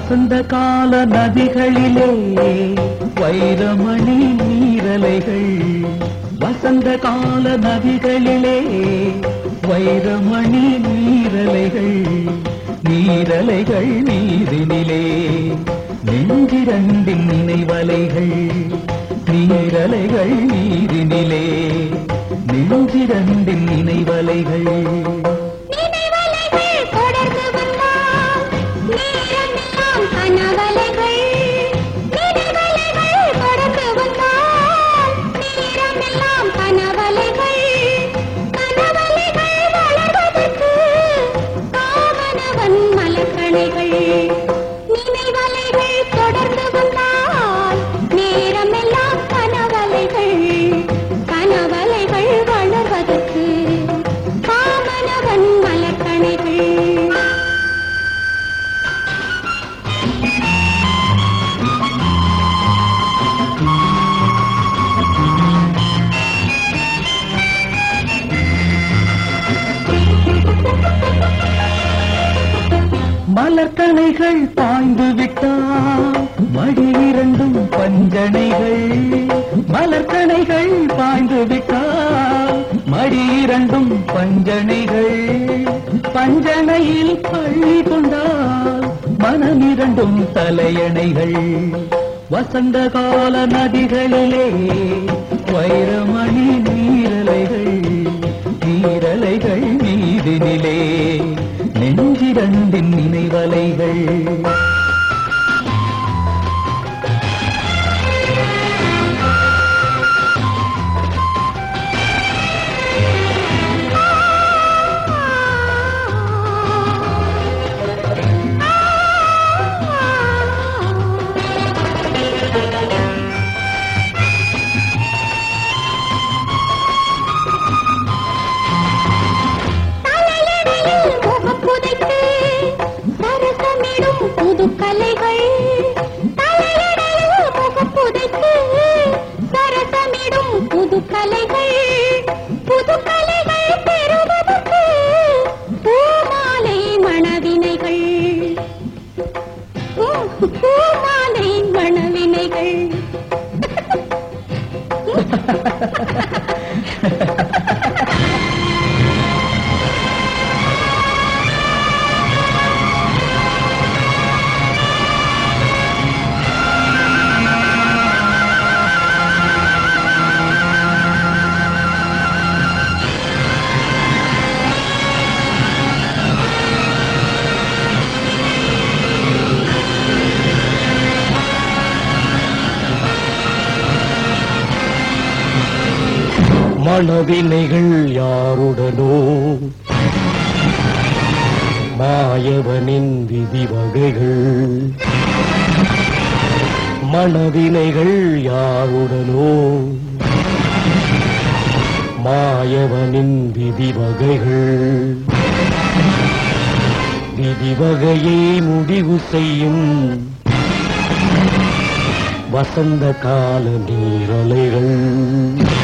வசந்த கால நதிகளிலே வைரமணி நீரலைகள் வசந்த கால நதிகளிலே வைரமணி நீரலைகள் நீரலைகள் நீரினிலே நெஞ்சிரண்டின் நினைவலைகள் நீரலைகள் நீரினிலே நெஞ்சிரண்டின் நினைவலைகள் நினைவலைகள் தொடர்ந்து வந்தால் நேரமெல்லாம் கனவலைகள் நினைவலைகள் தொடர்ந்து வந்தால் நேரமெல்லாம் கனவலைகள் கனவலைகள் வளர்வதற்கு காவனவன் மலக்கணைகள் நினைவலைகள் தொடர்ந்து வந்தால் நேரமெல்லாம் கனவலைகள் கனவலைகள் வளர்வதற்கு காமனவன் மலக்கணைகள் மலர்கணைகள் பாய்ந்து விட்டால் மடி இரண்டும் பஞ்சனைகள் மலர்கணைகள் பாய்ந்து விட்டால் மடி இரண்டும் பஞ்சனைகள் பஞ்சனையில் பள்ளி கொண்டால் மனம் இரண்டும் தலையணைகள் வசந்த கால நதிகளிலே வைரமணி நீரலைகள் நீரலைகள் நீதினிலே நெஞ்சிரண்டின் நினைவலைகள் தலையணையில் முகப்புதைத்து சரசமிடும் புதுக்கலைகள் தலையணையில் முகப்புதைத்து சரசமிடும் புதுக்கலைகள் புதுக்கலைகள் பெறுவதற்கு பூமாலை மணவினைகள் பூ- பூமாலை மணவினைகள் மனவினைகள் யாருடனோ மாயவனின் விதி வகைகள் மனவினைகள் யாருடனோ மாயவனின் விதி வகைகள் விதி வகையை முடிவு செய்யும் வசந்த கால நீரலைகள்